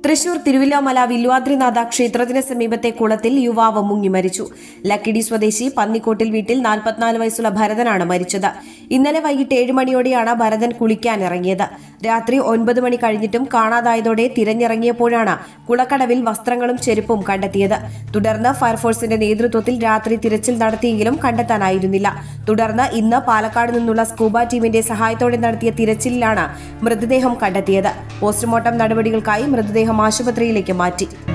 തൃശൂർ തിരുവില്ലാമല വില്വാദ്രിനാഥ ക്ഷേത്രത്തിന് സമീപത്തെ കുളത്തിൽ യുവാവ് മുങ്ങി മരിച്ചു ലക്കിടി സ്വദേശി പന്നിക്കോട്ടിൽ വീട്ടിൽ നാൽപ്പത്തിനാല് വയസ്സുള്ള ഭരതനാണ് മരിച്ചത് ഇന്നലെ വൈകിട്ട് ഏഴ് മണിയോടെയാണ് ഭരതൻ കുളിക്കാൻ ഇറങ്ങിയത് രാത്രി ഒൻപത് മണി കഴിഞ്ഞിട്ടും കാണാതായതോടെ തിരഞ്ഞിറങ്ങിയപ്പോഴാണ് കുളക്കടവിൽ വസ്ത്രങ്ങളും ചെരുപ്പും കണ്ടെത്തിയത് തുടർന്ന് ഫയർഫോഴ്സിന്റെ നേതൃത്വത്തിൽ രാത്രി തിരച്ചിൽ നടത്തിയെങ്കിലും കണ്ടെത്താനായിരുന്നില്ല തുടർന്ന് ഇന്ന് പാലക്കാട് നിന്നുള്ള സ്കൂബ ടീമിന്റെ സഹായത്തോടെ നടത്തിയ തിരച്ചിലിലാണ് മൃതദേഹം കണ്ടെത്തിയത് പോസ്റ്റ്മോർട്ടം നടപടികൾക്കായി മൃതദേഹം ആശുപത്രിയിലേക്ക് മാറ്റി